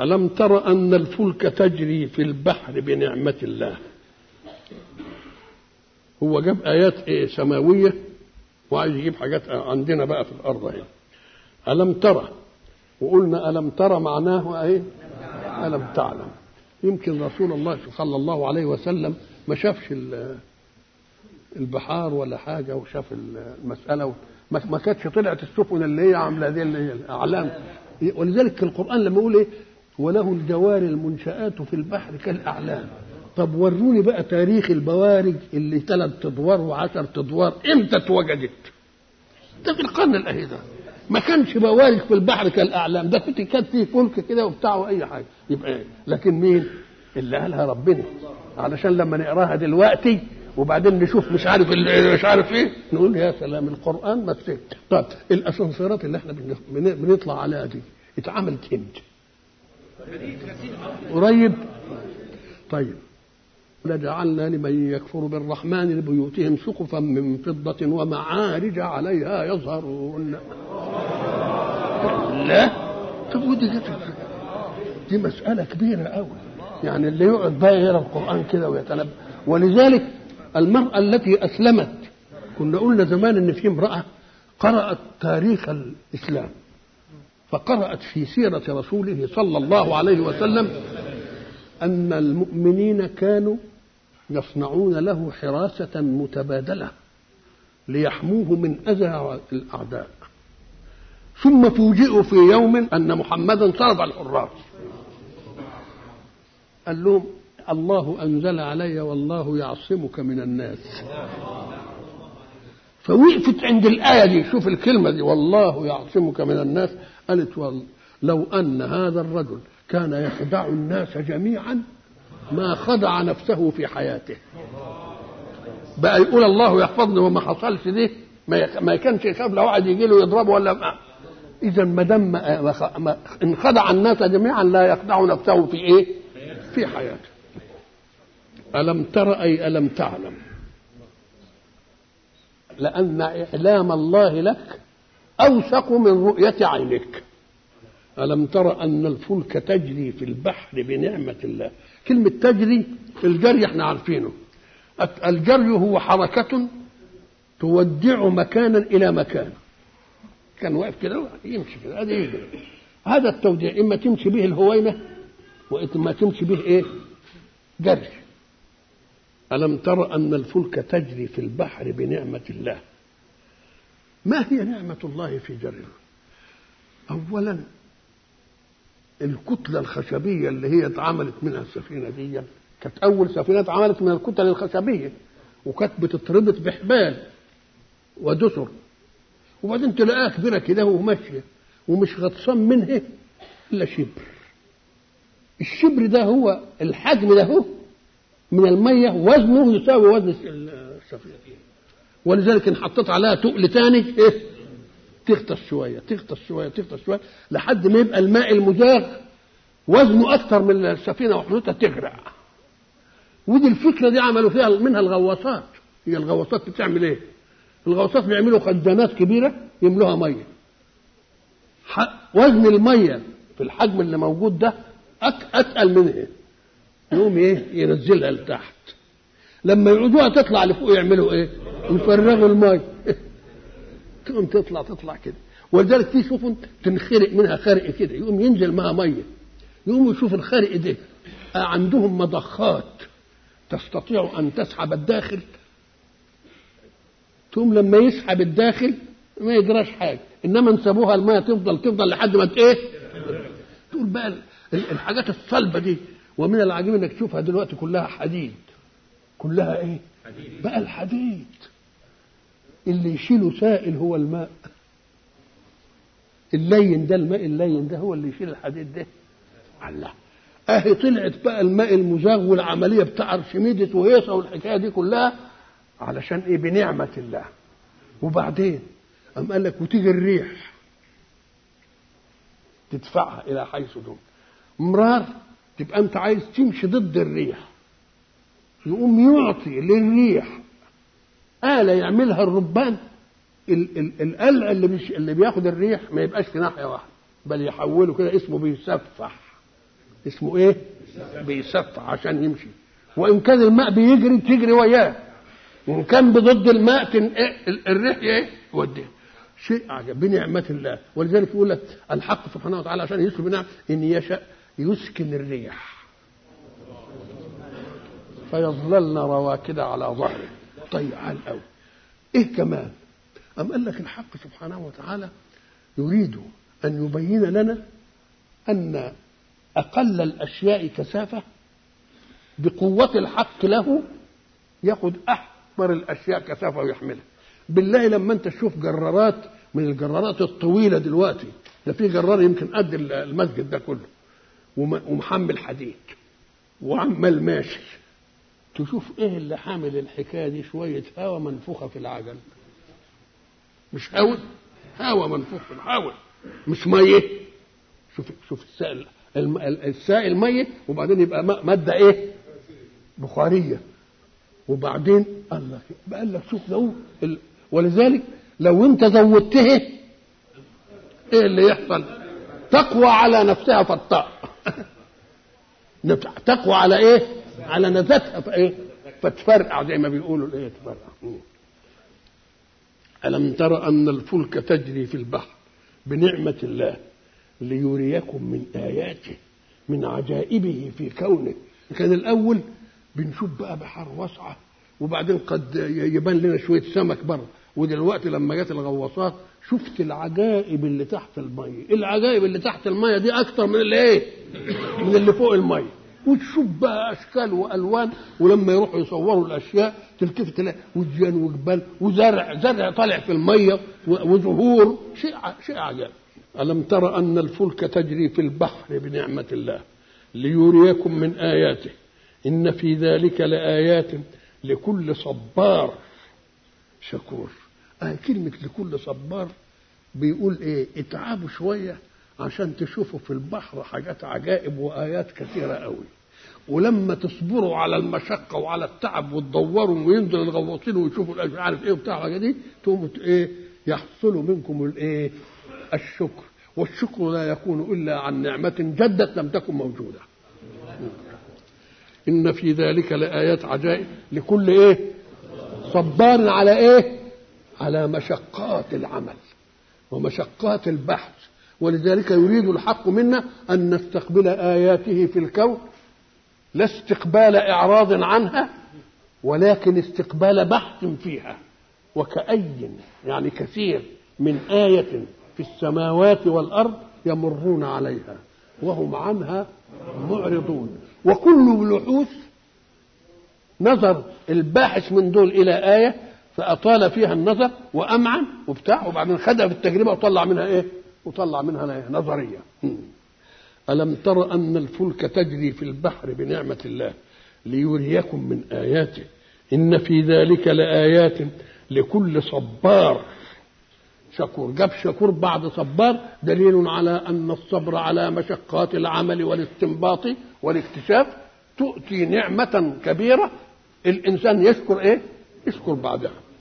ألم تر أن الفلك تجري في البحر بنعمة الله هو جاب آيات إيه سماوية وعايز يجيب حاجات عندنا بقى في الأرض هنا ألم ترى وقلنا ألم ترى معناه إيه ألم تعلم يمكن رسول الله صلى الله عليه وسلم ما شافش البحار ولا حاجة وشاف المسألة ما كانتش طلعت السفن اللي هي عاملة دي اللي هي الأعلام ولذلك القرآن لما يقول إيه وله الجوار المنشآت في البحر كالأعلام طب وروني بقى تاريخ البوارج اللي ثلاث ادوار وعشر ادوار امتى اتوجدت؟ ده في القرن الاهي ده ما كانش بوارج في البحر كالاعلام ده كنت كانت فيه فلك كده وبتاع واي حاجه يبقى ايه؟ لكن مين؟ اللي قالها ربنا علشان لما نقراها دلوقتي وبعدين نشوف مش عارف مش عارف ايه نقول يا سلام القران مسكت طب الاسانسيرات اللي احنا بنطلع عليها دي اتعملت امتى؟ قريب طيب لجعلنا لمن يكفر بالرحمن لبيوتهم سقفا من فضة ومعارج عليها يظهرون لا طب ودي دي مسألة كبيرة أوي يعني اللي يقعد بقى يقرا القرآن كده ويتنبأ ولذلك المرأة التي أسلمت كنا قلنا زمان إن في امرأة قرأت تاريخ الإسلام فقرأت في سيرة رسوله صلى الله عليه وسلم أن المؤمنين كانوا يصنعون له حراسة متبادلة ليحموه من أذى الأعداء ثم فوجئوا في يوم أن محمدا صرف الحراس قال لهم الله أنزل علي والله يعصمك من الناس فوقفت عند الآية دي شوف الكلمة دي والله يعصمك من الناس قالت والله لو أن هذا الرجل كان يخدع الناس جميعا ما خدع نفسه في حياته بقى يقول الله يحفظني وما حصلش دي ما كانش يخاف لو واحد يجي له يضربه ولا ما اذا ما دام ان خدع الناس جميعا لا يخدع نفسه في ايه في حياته الم تر اي الم تعلم لان اعلام الله لك اوثق من رؤيه عينك ألم تر أن الفلك تجري في البحر بنعمة الله كلمة تجري الجري احنا عارفينه الجري هو حركة تودع مكانا إلى مكان كان واقف كده يمشي كده هذا يجري هذا التوديع إما تمشي به الهوينة وإما تمشي به إيه جري ألم تر أن الفلك تجري في البحر بنعمة الله ما هي نعمة الله في جريه أولا الكتلة الخشبية اللي هي اتعملت منها السفينة دي كانت أول سفينة اتعملت من الكتل الخشبية وكانت بتتربط بحبال ودسر وبعدين تلاقيها كبيرة كده وماشية ومش غطسان منها إلا شبر الشبر ده هو الحجم ده هو من المية وزنه يساوي وزن السفينة ولذلك ان حطيت عليها تقل تاني ايه تغطس شويه تغطس شويه تغطس شويه لحد ما يبقى الماء المزاغ وزنه اكثر من السفينه وحدودها تغرق ودي الفكره دي عملوا فيها منها الغواصات هي الغواصات بتعمل ايه الغواصات بيعملوا خزانات كبيره يملوها ميه وزن الميه في الحجم اللي موجود ده اتقل منها يقوم ايه ينزلها لتحت لما يعودوها تطلع لفوق يعملوا ايه يفرغوا الميه تقوم تطلع تطلع كده ولذلك في سفن تنخرق منها خرق كده يقوم ينزل معها ميه يقوم يشوف الخرق ده عندهم مضخات تستطيع ان تسحب الداخل تقوم لما يسحب الداخل ما يجراش حاجه انما نسبوها الميه تفضل تفضل لحد ما ايه تقول بقى الحاجات الصلبه دي ومن العجيب انك تشوفها دلوقتي كلها حديد كلها ايه حديد. بقى الحديد اللي يشيله سائل هو الماء اللين ده الماء اللين ده هو اللي يشيل الحديد ده الله اهي طلعت بقى الماء المزاغ والعمليه بتاع ارشميدس وهيصه والحكايه دي كلها علشان ايه بنعمه الله وبعدين قام قال لك وتيجي الريح تدفعها الى حيث دون مرار تبقى انت عايز تمشي ضد الريح يقوم يعطي للريح آلة يعملها الربان ال- ال- القلع اللي بيش اللي بياخد الريح ما يبقاش في ناحية واحدة بل يحوله كده اسمه بيسفح اسمه ايه بيسطع عشان يمشي وان كان الماء بيجري تجري وياه وان كان بضد الماء تن... إيه؟ الريح ايه يوديه شيء عجب بنعمة الله ولذلك يقول لك الحق سبحانه وتعالى عشان يسكن بنعم إن يشاء يسكن الريح فيظللن رواكد على ظهره طيب على الأول إيه كمان أم قال لك الحق سبحانه وتعالى يريد أن يبين لنا أن أقل الأشياء كثافة بقوة الحق له ياخد أكبر الأشياء كثافة ويحملها بالله لما أنت تشوف جرارات من الجرارات الطويلة دلوقتي ده في جرار يمكن قد المسجد ده كله ومحمل حديد وعمال ماشي تشوف ايه اللي حامل الحكايه دي شويه هواء منفوخه في العجل مش هواء هواء منفوخ في الهواء مش ميه شوف شوف السائل السائل ميه وبعدين يبقى ماده ايه بخاريه وبعدين قال لك قال لك شوف لو ولذلك لو انت زودته ايه اللي يحصل تقوى على نفسها فالطاء تقوى على ايه على نفسها فايه فتفرقع زي ما بيقولوا الايه تفرقع ألم تر أن الفلك تجري في البحر بنعمة الله ليريكم من آياته من عجائبه في كونه كان الأول بنشوف بقى بحر واسعة وبعدين قد يبان لنا شوية سمك بره ودلوقتي لما جت الغواصات شفت العجائب اللي تحت المية العجائب اللي تحت المية دي أكتر من اللي إيه من اللي فوق المية وتشوف بقى اشكال والوان ولما يروحوا يصوروا الاشياء تلتفت تلاقي وديان وجبال وزرع زرع طالع في الميه وزهور شيء شيء عجائب الم تر ان الفلك تجري في البحر بنعمه الله ليريكم من اياته ان في ذلك لايات لكل صبار شكور آه كلمه لكل صبار بيقول ايه اتعبوا شويه عشان تشوفوا في البحر حاجات عجائب وايات كثيره قوي ولما تصبروا على المشقه وعلى التعب وتدوروا وينزل الغواصين ويشوفوا مش عارف ايه وبتاع الحاجات دي تقوموا ايه يحصل منكم الايه الشكر والشكر لا يكون الا عن نعمه جدت لم تكن موجوده ان في ذلك لايات عجائب لكل ايه صبار على ايه على مشقات العمل ومشقات البحث ولذلك يريد الحق منا أن نستقبل آياته في الكون لا استقبال إعراض عنها ولكن استقبال بحث فيها وكأي يعني كثير من آية في السماوات والأرض يمرون عليها وهم عنها معرضون وكل بلحوث نظر الباحث من دول إلى آية فأطال فيها النظر وأمعن وبتاع وبعدين خدها في التجربة وطلع منها إيه؟ وطلع منها نظريه الم تر ان الفلك تجري في البحر بنعمه الله ليريكم من اياته ان في ذلك لايات لكل صبار شكور جاب شكور بعد صبار دليل على ان الصبر على مشقات العمل والاستنباط والاكتشاف تؤتي نعمه كبيره الانسان يشكر ايه يشكر بعدها